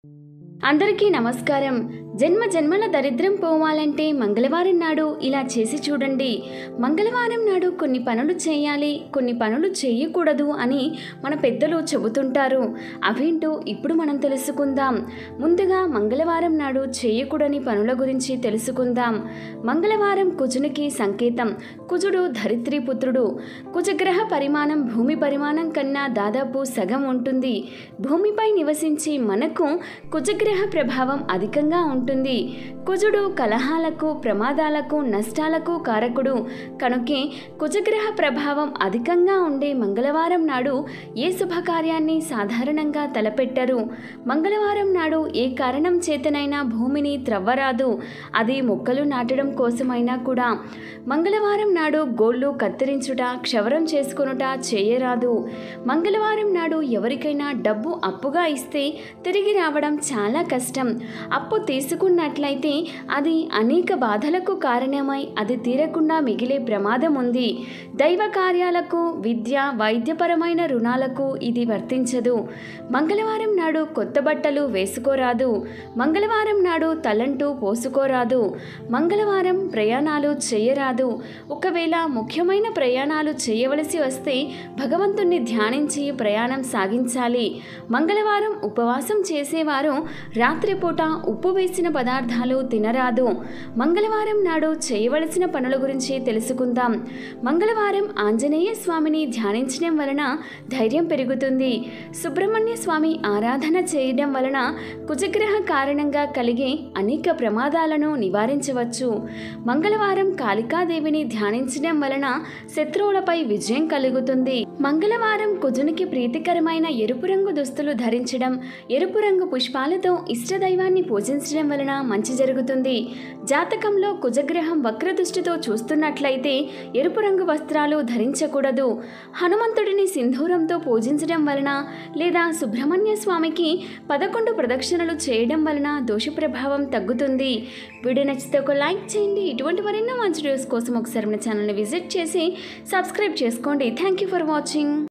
అందరికీ నమస్కారం జన్మ జన్మల దరిద్రం పోవాలంటే మంగళవారం నాడు ఇలా చేసి చూడండి మంగళవారం నాడు కొన్ని పనులు చేయాలి కొన్ని పనులు చేయకూడదు అని మన పెద్దలు చెబుతుంటారు అవేంటో ఇప్పుడు మనం తెలుసుకుందాం ముందుగా మంగళవారం నాడు చేయకూడని పనుల గురించి తెలుసుకుందాం మంగళవారం కుజునికి సంకేతం కుజుడు ధరిత్రి పుత్రుడు కుజగ్రహ పరిమాణం భూమి పరిమాణం కన్నా దాదాపు సగం ఉంటుంది భూమిపై నివసించే మనకు కుజగ్రహ ప్రభావం అధికంగా ఉంటుంది కుజుడు కలహాలకు ప్రమాదాలకు నష్టాలకు కారకుడు కనుకే కుజగ్రహ ప్రభావం అధికంగా ఉండే మంగళవారం నాడు ఏ శుభకార్యాన్ని సాధారణంగా తలపెట్టరు మంగళవారం నాడు ఏ కారణం చేతనైనా భూమిని త్రవ్వరాదు అది మొక్కలు నాటడం కోసమైనా కూడా మంగళవారం నాడు గోళ్ళు కత్తిరించుట క్షవరం చేసుకొనుట చేయరాదు మంగళవారం నాడు ఎవరికైనా డబ్బు అప్పుగా ఇస్తే తిరిగి రావడం చాలా కష్టం అప్పు తీసుకున్నట్లయితే అది అనేక బాధలకు కారణమై అది తీరకుండా మిగిలే ప్రమాదం ఉంది దైవ కార్యాలకు విద్య వైద్యపరమైన రుణాలకు ఇది వర్తించదు మంగళవారం నాడు కొత్త బట్టలు వేసుకోరాదు మంగళవారం నాడు తలంటూ పోసుకోరాదు మంగళవారం ప్రయాణాలు చేయరాదు ఒకవేళ ముఖ్యమైన ప్రయాణాలు చేయవలసి వస్తే భగవంతుణ్ణి ధ్యానించి ప్రయాణం సాగించాలి మంగళవారం ఉపవాసం చేసేవారు రాత్రిపూట ఉప్పు వేసిన పదార్థాలు తినరాదు మంగళవారం నాడు చేయవలసిన పనుల గురించి తెలుసుకుందాం మంగళవారం ఆంజనేయ స్వామిని ధ్యానించడం వలన ధైర్యం పెరుగుతుంది సుబ్రహ్మణ్య స్వామి ఆరాధన చేయడం వలన కుజగ్రహ కారణంగా కలిగే అనేక ప్రమాదాలను నివారించవచ్చు మంగళవారం కాళికాదేవిని ధ్యానించడం వలన శత్రువులపై విజయం కలుగుతుంది మంగళవారం కుజునికి ప్రీతికరమైన ఎరుపు రంగు దుస్తులు ధరించడం ఎరుపు రంగు పుష్పాలతో ఇష్టదైవాన్ని పూజించడం వలన మంచి జరుగుతుంది జాతకంలో కుజగ్రహం వక్రదృష్టితో చూస్తున్నట్లయితే ఎరుపు రంగు వస్త్రాలు ధరించకూడదు హనుమంతుడిని సింధూరంతో పూజించడం వలన లేదా సుబ్రహ్మణ్య స్వామికి పదకొండు ప్రదక్షిణలు చేయడం వలన దోష ప్రభావం తగ్గుతుంది వీడియో నచ్చితే ఒక లైక్ చేయండి ఇటువంటి మరెన్నో మంచి వీడియోస్ కోసం ఒకసారి మన ఛానల్ని విజిట్ చేసి సబ్స్క్రైబ్ చేసుకోండి థ్యాంక్ యూ ఫర్ వాచింగ్